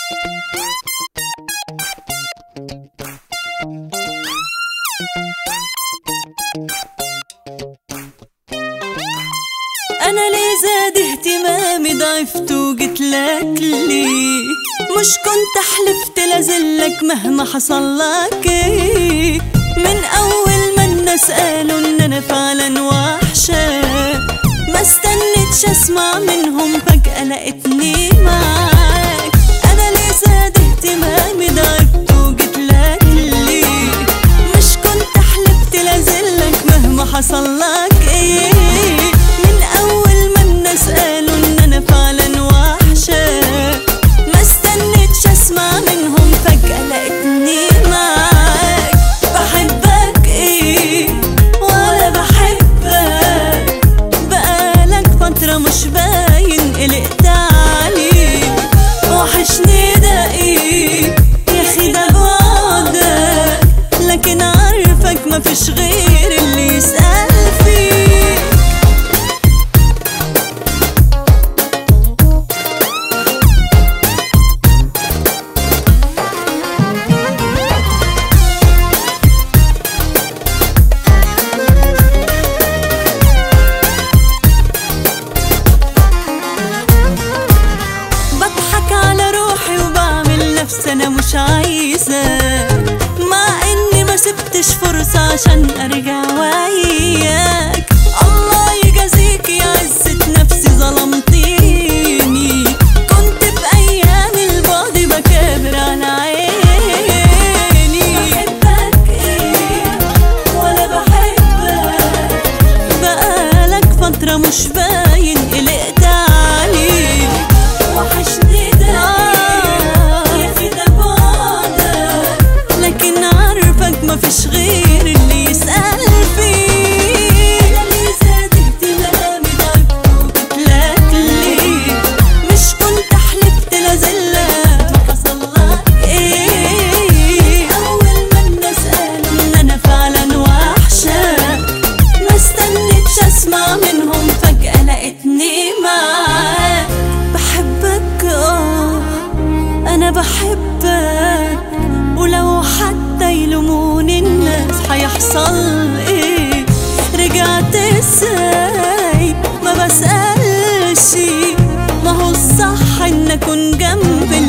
انا ليه زاد اهتمامي ضعفت وجيت لك ليه مش كنت حلفت لازلك مهما حصل لك ايه من اول ما الناس قالوا ان انا فعلا وحشه ما استنيتش اسمع منهم فجأة لقيتني معاك انا ليه زاد اهتمامي ضعفت وجيت لك ليه مش كنت حلفت لازلك مهما حصل لك ايه من اول ما الناس قالوا ان انا فعلا وحشه ما استنيتش اسمع منهم فجأة لقيتني معاك بحبك ايه ولا بحبك بقالك فترة مش باين قلقت عليك وحشني ده ايه يا اخي ده بعدك لكن عارفك مفيش غير اللي يسأل فيك بضحك على روحي وبعمل نفسي انا مش عايزة مع اني ما سبتش فرصة عشان ارجع وياك الله يجازيك يا عزة نفسي ظلمتيني كنت بأيام البعد بكابر على عيني بحبك ايه ولا بحبك بقالك فترة مش باين قلقت عليك وحشني ده يا اخي ده بعدك لكن عارفك مفيش غير اللي يسأل فيه انا اللي زاد اهتمامي ضعفت وجيتلك ليه مش كنت حلفت لازلك حصل لك ايه اول ما الناس قالوا ان انا فعلا وحشك ما استنيتش اسمع منهم فجأة لقيتني معاك بحبك اه انا بحبك ولو حتى يلوموني الناس هيحصل ايه رجعت ازاي ما بسألش ما هو الصح ان اكون جنب